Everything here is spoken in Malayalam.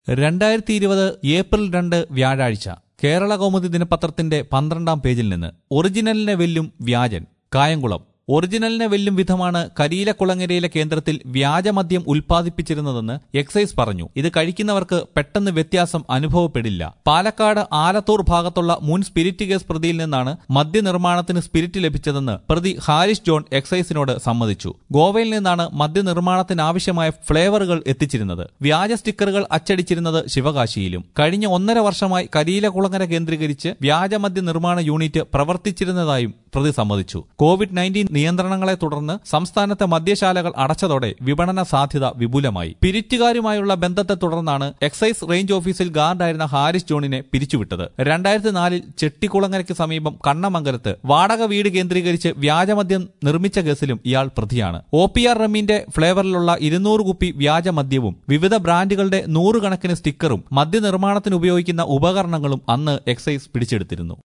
രണ്ടായിരത്തി ഇരുപത് ഏപ്രിൽ രണ്ട് വ്യാഴാഴ്ച കേരള കൗമുദി ദിനപത്രത്തിന്റെ പന്ത്രണ്ടാം പേജിൽ നിന്ന് ഒറിജിനലിനെ വെല്ലും വ്യാജൻ കായംകുളം ഒറിജിനലിനെ വെല്ലും വിധമാണ് കരിയിലക്കുളങ്ങരയിലെ കേന്ദ്രത്തിൽ വ്യാജമദ്യം ഉൽപ്പാദിപ്പിച്ചിരുന്നതെന്ന് എക്സൈസ് പറഞ്ഞു ഇത് കഴിക്കുന്നവർക്ക് പെട്ടെന്ന് വ്യത്യാസം അനുഭവപ്പെടില്ല പാലക്കാട് ആലത്തൂർ ഭാഗത്തുള്ള മുൻ സ്പിരിറ്റ് കേസ് പ്രതിയിൽ നിന്നാണ് മദ്യനിർമ്മാണത്തിന് സ്പിരിറ്റ് ലഭിച്ചതെന്ന് പ്രതി ഹാരിസ് ജോൺ എക്സൈസിനോട് സമ്മതിച്ചു ഗോവയിൽ നിന്നാണ് മദ്യനിർമ്മാണത്തിനാവശ്യമായ ഫ്ലേവറുകൾ എത്തിച്ചിരുന്നത് വ്യാജ സ്റ്റിക്കറുകൾ അച്ചടിച്ചിരുന്നത് ശിവകാശിയിലും കഴിഞ്ഞ ഒന്നര വർഷമായി കരിയിലക്കുളങ്ങര കേന്ദ്രീകരിച്ച് വ്യാജമദ്യ നിർമ്മാണ യൂണിറ്റ് പ്രവർത്തിച്ചിരുന്നതായും പ്രതി സമ്മതിച്ചു കോവിഡ് നയൻറ്റീൻ നിയന്ത്രണങ്ങളെ തുടർന്ന് സംസ്ഥാനത്തെ മദ്യശാലകൾ അടച്ചതോടെ വിപണന സാധ്യത വിപുലമായി പിരിറ്റുകാരുമായുള്ള ബന്ധത്തെ തുടർന്നാണ് എക്സൈസ് റേഞ്ച് ഓഫീസിൽ ഗാർഡായിരുന്ന ഹാരിസ് ജോണിനെ പിരിച്ചുവിട്ടത് രണ്ടായിരത്തി നാലിൽ ചെട്ടിക്കുളങ്ങരയ്ക്ക് സമീപം കണ്ണമംഗലത്ത് വാടക വീട് കേന്ദ്രീകരിച്ച് വ്യാജമദ്യം നിർമ്മിച്ച കേസിലും ഇയാൾ പ്രതിയാണ് ഒ പി ആർ റമ്മിന്റെ ഫ്ലേവറിലുള്ള ഇരുന്നൂറ് കുപ്പി വ്യാജമദ്യവും വിവിധ ബ്രാൻഡുകളുടെ നൂറുകണക്കിന് സ്റ്റിക്കറും മദ്യനിർമ്മാണത്തിന് ഉപയോഗിക്കുന്ന ഉപകരണങ്ങളും അന്ന് എക്സൈസ് പിടിച്ചെടുത്തിരുന്നു